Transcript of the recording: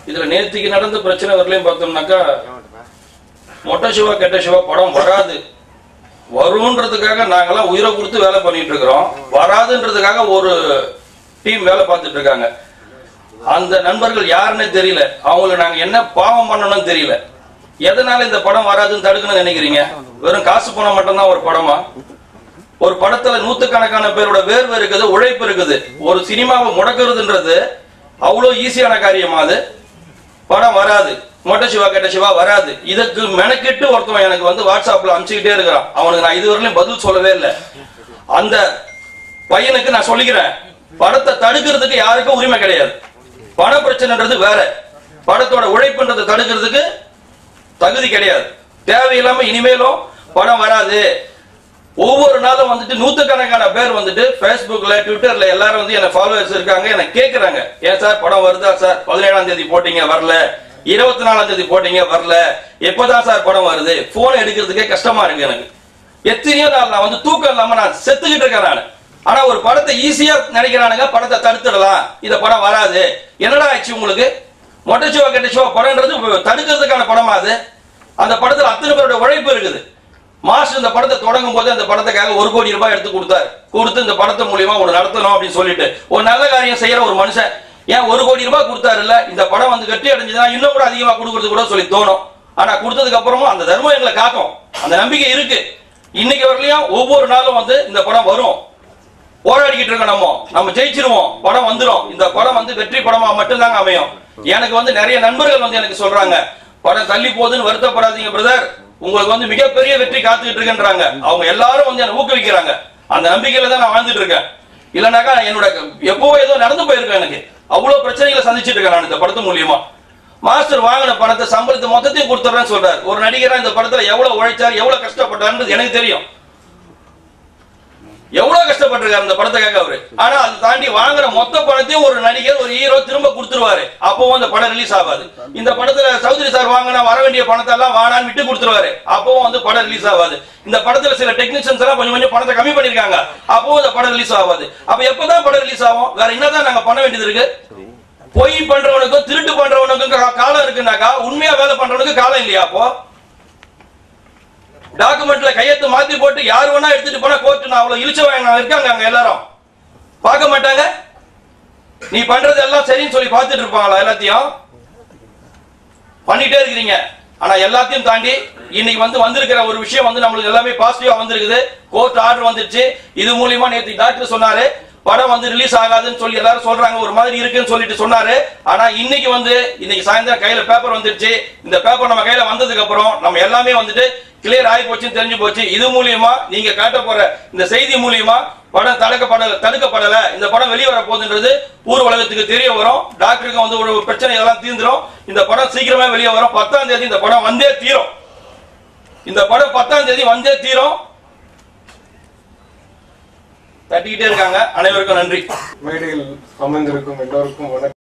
இதுல நேத்திக்கு நடந்த பிரச்சனை வரலையும் பார்த்தோம்னாக்கா மொட்டை சிவா கெட்ட சிவா படம் வராது வரும்ன்றதுக்காக நாங்கெல்லாம் உயிரை கொடுத்து வேலை பண்ணிட்டு இருக்கிறோம் வராதுன்றதுக்காக ஒரு டீம் வேலை பார்த்துட்டு இருக்காங்க அந்த நண்பர்கள் யாருன்னே தெரியல அவங்களுக்கு நாங்க என்ன பாவம் பண்ணணும்னு தெரியல எதனால இந்த படம் வராதுன்னு தடுக்கணும்னு நினைக்கிறீங்க வெறும் காசு பணம் மட்டும்தான் ஒரு படமா ஒரு படத்துல நூத்துக்கணக்கான பேரோட வேர்வை இருக்குது உழைப்பு இருக்குது ஒரு சினிமாவை முடக்கிறதுன்றது அவ்வளவு ஈஸியான காரியமா அது படம் வராது மொட்டை சிவா கெட்ட சிவா வராது இதுக்கு மெனக்கெட்டு ஒருத்தவன் எனக்கு வந்து வாட்ஸ்அப்ல அனுப்பிச்சுக்கிட்டே இருக்கிறான் அவனுக்கு நான் இதுவரையிலும் பதில் சொல்லவே இல்லை அந்த பையனுக்கு நான் சொல்லிக்கிறேன் படத்தை தடுக்கிறதுக்கு யாருக்கும் உரிமை கிடையாது பண பிரச்சனைன்றது வேற படத்தோட உழைப்புன்றதை தடுக்கிறதுக்கு தகுதி கிடையாது தேவையில்லாம இனிமேலும் படம் வராது ஒவ்வொரு நாளும் வந்துட்டு நூத்துக்கணக்கான பேர் வந்துட்டு Facebookல ட்விட்டர்ல எல்லாரும் வந்து என்ன ஃபாலோவர்ஸ் இருக்காங்க என்ன கேக்குறாங்க ஏன் சார் படம் வருதா சார் பதினேழாம் தேதி போட்டீங்க வரல இருபத்தி நாலாம் தேதி போட்டீங்க வரல எப்பதான் சார் படம் வருது போன் எடுக்கிறதுக்கே கஷ்டமா இருக்கு எனக்கு எத்தனையோ நாள் நான் வந்து தூக்கம் இல்லாம நான் செத்துக்கிட்டு இருக்கேன் நான் ஆனா ஒரு படத்தை ஈஸியா நினைக்கிறானுங்க படத்தை தடுத்துடலாம் இந்த படம் வராது என்னடா ஆச்சு உங்களுக்கு மொட்டை சிவா கெட்ட சிவா படம்ன்றது தடுக்கிறதுக்கான படமா அது அந்த படத்துல அத்தனை பேரோட உழைப்பு இருக்குது மாஸ்டர் இந்த படத்தை தொடங்கும் போது அந்த படத்துக்காக ஒரு கோடி ரூபாய் எடுத்து கொடுத்தாரு கொடுத்து இந்த படத்து மூலியமா ஒன்று நடத்தணும் அப்படின்னு சொல்லிட்டு ஒரு நல்ல காரியம் செய்யற ஒரு மனுஷன் ஏன் ஒரு கோடி ரூபாய் கொடுத்தாருல்ல இந்த படம் வந்து கட்டி அடைஞ்சதுன்னா இன்னும் கூட அதிகமா கொடுக்கறது கூட சொல்லி தோணும் ஆனா கொடுத்ததுக்கு அப்புறமும் அந்த தர்மம் எங்களை காக்கும் அந்த நம்பிக்கை இருக்கு இன்னைக்கு வரலையும் ஒவ்வொரு நாளும் வந்து இந்த படம் வரும் போராடிக்கிட்டு இருக்கோம் நம்ம நம்ம ஜெயிச்சிருவோம் படம் வந்துரும் இந்த படம் வந்து வெற்றி படமா மட்டும்தாங்க அமையும் எனக்கு வந்து நிறைய நண்பர்கள் வந்து எனக்கு சொல்றாங்க படம் தள்ளி போகுதுன்னு வருத்தப்படாதீங்க பிரதர் உங்களுக்கு வந்து மிகப்பெரிய வெற்றி காத்துக்கிட்டு இருக்குன்றாங்க அவங்க எல்லாரும் வந்து என்ன ஊக்குவிக்கிறாங்க அந்த நம்பிக்கையில தான் நான் வாழ்ந்துட்டு இருக்கேன் இல்லனாக்கா என்னோட எப்பவோ ஏதோ நடந்து போயிருக்கேன் எனக்கு அவ்வளவு பிரச்சனைகளை சந்திச்சிட்டு இருக்கேன் நான் இந்த படத்து மூலியமா மாஸ்டர் வாங்கின பணத்தை சம்பளத்தை மொத்தத்தையும் கொடுத்துறேன்னு சொல்றாரு ஒரு நடிகரா இந்த படத்துல எவ்வளவு உழைச்சார் எவ்வளவு கஷ்டப்பட்டாருன்றது எனக்கு தெரியும் எவ்வளவு கஷ்டப்பட்டிருக்காரு இந்த படத்துக்காக அவரு ஆனா அதை தாண்டி வாங்குற மொத்த பணத்தையும் ஒரு நடிகர் ஒரு ஹீரோ திரும்ப கொடுத்துருவாரு அப்பவும் அந்த படம் ரிலீஸ் ஆகாது இந்த படத்துல சௌத்ரி சார் வாங்கின வர வேண்டிய பணத்தை எல்லாம் வானான்னு விட்டு கொடுத்துருவாரு அப்பவும் வந்து படம் ரிலீஸ் ஆகாது இந்த படத்துல சில டெக்னீஷியன்ஸ் எல்லாம் கொஞ்சம் கொஞ்சம் பணத்தை கம்மி பண்ணிருக்காங்க அப்பவும் இந்த படம் ரிலீஸ் ஆகாது அப்ப எப்பதான் படம் ரிலீஸ் ஆகும் வேற என்னதான் நாங்க பண்ண வேண்டியது இருக்கு பொய் பண்றவனுக்கும் திருட்டு பண்றவனுக்கும் கா- காலம் இருக்குனாக்கா உண்மையா வேலை பண்றவனுக்கு காலம் இல்லையா அப்போ டாக்குமெண்ட்ல கையெழுத்து மாத்தி போட்டு யார் வேணா எடுத்துட்டு போனா கோர்ட் நான் அவ்வளவு இழிச்ச வாங்க இருக்காங்க அங்க எல்லாரும் பார்க்க மாட்டாங்க நீ பண்றது எல்லாம் சரின்னு சொல்லி பார்த்துட்டு இருப்பாங்களா எல்லாத்தையும் பண்ணிட்டே இருக்கிறீங்க ஆனா எல்லாத்தையும் தாண்டி இன்னைக்கு வந்து வந்திருக்கிற ஒரு விஷயம் வந்து நம்மளுக்கு எல்லாமே பாசிட்டிவா வந்திருக்குது கோர்ட் ஆர்டர் வந்துருச்சு இது மூலியமா நேத்து டாக்டர் சொன்னாரு படம் வந்து ரிலீஸ் ஆகாதுன்னு சொல்லி எல்லாரும் சொல்றாங்க ஒரு மாதிரி இருக்குன்னு சொல்லிட்டு சொன்னாரு ஆனா இன்னைக்கு வந்து இன்னைக்கு சாயந்தரம் கையில பேப்பர் வந்துருச்சு இந்த பேப்பர் நம்ம கையில வந்ததுக்கு அப்புறம் நம்ம எல்லாமே வந்துட்டு கிளியர் ஆகி போச்சுன்னு தெரிஞ்சு போச்சு இது மூலியமா நீங்க காட்ட போற இந்த செய்தி மூலியமா படம் தடுக்கப்பட தடுக்கப்படல இந்த படம் வெளியே வர போகுதுன்றது ஊர் உலகத்துக்கு தெரிய வரும் டாக்டருக்கு வந்து ஒரு பிரச்சனை எல்லாம் தீர்ந்துரும் இந்த படம் சீக்கிரமே வெளியே வரும் பத்தாம் தேதி இந்த படம் வந்தே தீரும் இந்த படம் பத்தாம் தேதி வந்தே தீரும் தட்டிக்கிட்டே இருக்காங்க அனைவருக்கும் நன்றி மேடையில் அமர்ந்திருக்கும் எல்லோருக்கும் வணக்கம்